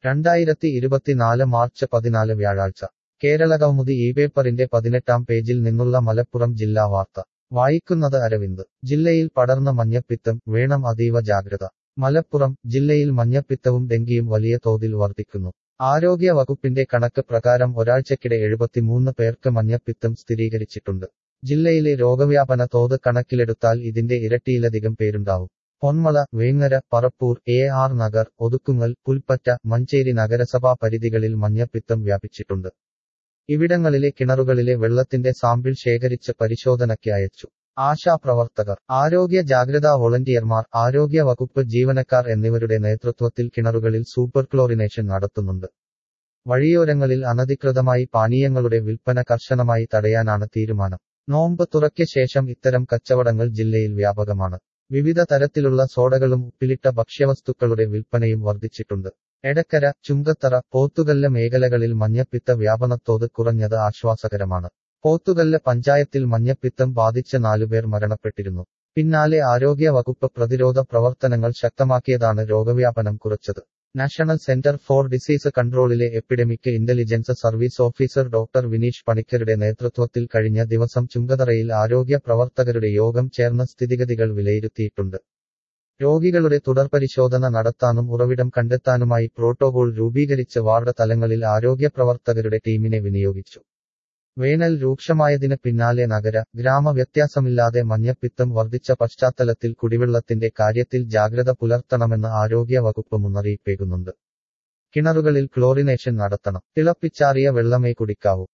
രണ്ടായിരത്തി ഇരുപത്തിനാല് മാർച്ച് പതിനാല് വ്യാഴാഴ്ച കേരളകൗമുദി ഈ പേപ്പറിന്റെ പതിനെട്ടാം പേജിൽ നിന്നുള്ള മലപ്പുറം ജില്ലാ വാർത്ത വായിക്കുന്നത് അരവിന്ദ് ജില്ലയിൽ പടർന്ന മഞ്ഞപ്പിത്തം വേണം അതീവ ജാഗ്രത മലപ്പുറം ജില്ലയിൽ മഞ്ഞപ്പിത്തവും ഡെങ്കിയും വലിയ തോതിൽ വർദ്ധിക്കുന്നു ആരോഗ്യ വകുപ്പിന്റെ കണക്ക് പ്രകാരം ഒരാഴ്ചക്കിടെ എഴുപത്തിമൂന്ന് പേർക്ക് മഞ്ഞപ്പിത്തം സ്ഥിരീകരിച്ചിട്ടുണ്ട് ജില്ലയിലെ രോഗവ്യാപന തോത് കണക്കിലെടുത്താൽ ഇതിന്റെ ഇരട്ടിയിലധികം പേരുണ്ടാവും പൊന്മള വേങ്ങര പറപ്പൂർ എ ആർ നഗർ ഒതുക്കുങ്ങൽ പുൽപ്പറ്റ മഞ്ചേരി നഗരസഭാ പരിധികളിൽ മഞ്ഞപ്പിത്തം വ്യാപിച്ചിട്ടുണ്ട് ഇവിടങ്ങളിലെ കിണറുകളിലെ വെള്ളത്തിന്റെ സാമ്പിൾ ശേഖരിച്ച് പരിശോധനയ്ക്ക് അയച്ചു ആശാപ്രവർത്തകർ ആരോഗ്യ ജാഗ്രതാ വോളണ്ടിയർമാർ ആരോഗ്യ വകുപ്പ് ജീവനക്കാർ എന്നിവരുടെ നേതൃത്വത്തിൽ കിണറുകളിൽ സൂപ്പർ ക്ലോറിനേഷൻ നടത്തുന്നുണ്ട് വഴിയോരങ്ങളിൽ അനധികൃതമായി പാനീയങ്ങളുടെ വിൽപ്പന കർശനമായി തടയാനാണ് തീരുമാനം നോമ്പ് തുറയ്ക്ക് ശേഷം ഇത്തരം കച്ചവടങ്ങൾ ജില്ലയിൽ വ്യാപകമാണ് വിവിധ തരത്തിലുള്ള സോഡകളും ഉപ്പിലിട്ട ഭക്ഷ്യവസ്തുക്കളുടെ വിൽപ്പനയും വർദ്ധിച്ചിട്ടുണ്ട് എടക്കര ചുങ്കത്തറ പോത്തുകല്ല് മേഖലകളിൽ മഞ്ഞപ്പിത്ത വ്യാപനത്തോത് കുറഞ്ഞത് ആശ്വാസകരമാണ് പോത്തുകല്ല് പഞ്ചായത്തിൽ മഞ്ഞപ്പിത്തം ബാധിച്ച നാലുപേർ മരണപ്പെട്ടിരുന്നു പിന്നാലെ ആരോഗ്യ വകുപ്പ് പ്രതിരോധ പ്രവർത്തനങ്ങൾ ശക്തമാക്കിയതാണ് രോഗവ്യാപനം കുറച്ചത് നാഷണൽ സെന്റർ ഫോർ ഡിസീസ് കൺട്രോളിലെ epidemic intelligence service officer doctor Vineesh പണിക്കരുടെ നേതൃത്വത്തിൽ കഴിഞ്ഞ ദിവസം ചുങ്കതറയിൽ ആരോഗ്യ പ്രവർത്തകരുടെ യോഗം ചേർന്ന സ്ഥിതിഗതികൾ വിലയിരുത്തിയിട്ടുണ്ട് രോഗികളുടെ തുടർപരിശോധന നടത്താനും ഉറവിടം കണ്ടെത്താനുമായി പ്രോട്ടോകോൾ രൂപീകരിച്ച് വാർഡ് തലങ്ങളിൽ ആരോഗ്യ പ്രവർത്തകരുടെ ടീമിനെ വിനിയോഗിച്ചു വേനൽ രൂക്ഷമായതിന് പിന്നാലെ നഗര ഗ്രാമ വ്യത്യാസമില്ലാതെ മഞ്ഞപ്പിത്തം വർദ്ധിച്ച പശ്ചാത്തലത്തിൽ കുടിവെള്ളത്തിന്റെ കാര്യത്തിൽ ജാഗ്രത പുലർത്തണമെന്ന് ആരോഗ്യ വകുപ്പ് മുന്നറിയിപ്പേകുന്നുണ്ട് കിണറുകളിൽ ക്ലോറിനേഷൻ നടത്തണം തിളപ്പിച്ചാറിയ വെള്ളമേ കുടിക്കാവൂ